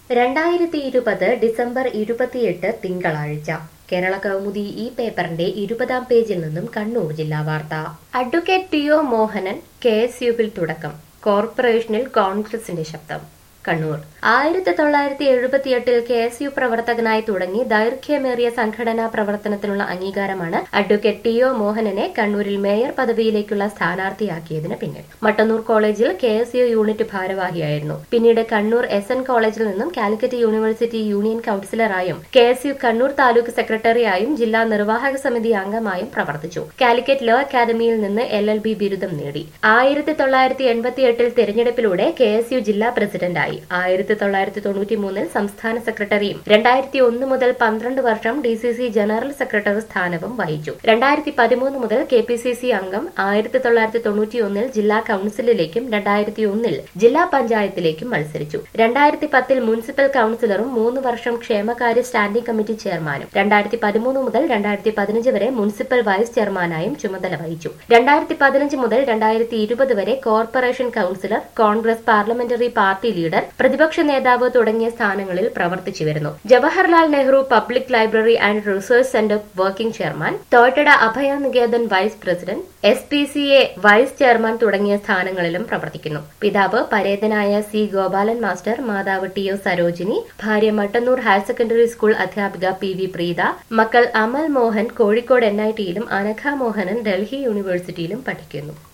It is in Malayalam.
രണ്ടായിരത്തി ഇരുപത് ഡിസംബർ ഇരുപത്തിയെട്ട് തിങ്കളാഴ്ച കേരള കൗമുദി ഈ പേപ്പറിന്റെ ഇരുപതാം പേജിൽ നിന്നും കണ്ണൂർ ജില്ലാ വാർത്ത advocate T O Mohanan K S യുവിൽ തുടക്കം കോർപ്പറേഷനിൽ കോൺഗ്രസിന്റെ ശബ്ദം കണ്ണൂർ ആയിരത്തി തൊള്ളായിരത്തി എഴുപത്തിയെട്ടിൽ കെ എസ് യു പ്രവർത്തകനായി തുടങ്ങി ദൈർഘ്യമേറിയ സംഘടനാ പ്രവർത്തനത്തിനുള്ള അംഗീകാരമാണ് അഡ്വക്കേറ്റ് ടി ഒ മോഹനനെ കണ്ണൂരിൽ മേയർ പദവിയിലേക്കുള്ള സ്ഥാനാർത്ഥിയാക്കിയതിന് പിന്നിൽ മട്ടന്നൂർ കോളേജിൽ കെ എസ് യു യൂണിറ്റ് ഭാരവാഹിയായിരുന്നു പിന്നീട് കണ്ണൂർ എസ് എൻ കോളേജിൽ നിന്നും കാലിക്കറ്റ് യൂണിവേഴ്സിറ്റി യൂണിയൻ കൌൺസിലറായും K S U Kannur taluk സെക്രട്ടറിയായും ജില്ലാ നിർവാഹക സമിതി അംഗമായും പ്രവർത്തിച്ചു കാലിക്കറ്റ് ലോ അക്കാദമിയിൽ നിന്ന് എൽ എൽ ബി ബിരുദം നേടി ആയിരത്തി തൊള്ളായിരത്തി എൺപത്തിയെട്ടിൽ തെരഞ്ഞെടുപ്പിലൂടെ കെ എസ് യു ജില്ലാ പ്രസിഡന്റായി ആയിരത്തി തൊള്ളായിരത്തി തൊണ്ണൂറ്റി മൂന്നിൽ സംസ്ഥാന സെക്രട്ടറിയും രണ്ടായിരത്തി ഒന്ന് മുതൽ പന്ത്രണ്ട് വർഷം D C C general secretary സ്ഥാനവും വഹിച്ചു രണ്ടായിരത്തി പതിമൂന്ന് മുതൽ കെ പി സി സി അംഗം ആയിരത്തി തൊള്ളായിരത്തി തൊണ്ണൂറ്റി ഒന്നിൽ ജില്ലാ കൌൺസിലിലേക്കും രണ്ടായിരത്തി ഒന്നിൽ ജില്ലാ പഞ്ചായത്തിലേക്കും മത്സരിച്ചു രണ്ടായിരത്തി പത്തിൽ മുനിസിപ്പൽ കൌൺസിലറും മൂന്ന് വർഷം ക്ഷേമകാര്യ സ്റ്റാൻഡിംഗ് കമ്മിറ്റി ചെയർമാനും രണ്ടായിരത്തി പതിമൂന്ന് മുതൽ രണ്ടായിരത്തി പതിനഞ്ച് വരെ മുനിസിപ്പൽ വൈസ് ചെയർമാനായും ചുമതല വഹിച്ചു രണ്ടായിരത്തി പതിനഞ്ച് മുതൽ രണ്ടായിരത്തി ഇരുപത് വരെ corporation councillor Congress parliamentary party leader പ്രതിപക്ഷ നേതാവ് തുടങ്ങിയ സ്ഥാനങ്ങളിൽ പ്രവർത്തിച്ചു വരുന്നു Jawaharlal Nehru public library and research centre working chairman Thottada Abhaya Niketan vice president S P C A vice chairman തുടങ്ങിയ സ്ഥാനങ്ങളിലും പ്രവർത്തിക്കുന്നു പിതാവ് പരേതനായ സി ഗോപാലൻ മാസ്റ്റർ മാതാവ് ടി ഒ സരോജിനി ഭാര്യ മട്ടന്നൂർ ഹയർ സെക്കൻഡറി സ്കൂൾ അധ്യാപിക പി വി പ്രീത മക്കൾ അമൽ മോഹൻ കോഴിക്കോട് എൻ ഐ ടിയിലും അനഘ മോഹനൻ ഡൽഹി യൂണിവേഴ്സിറ്റിയിലും പഠിക്കുന്നു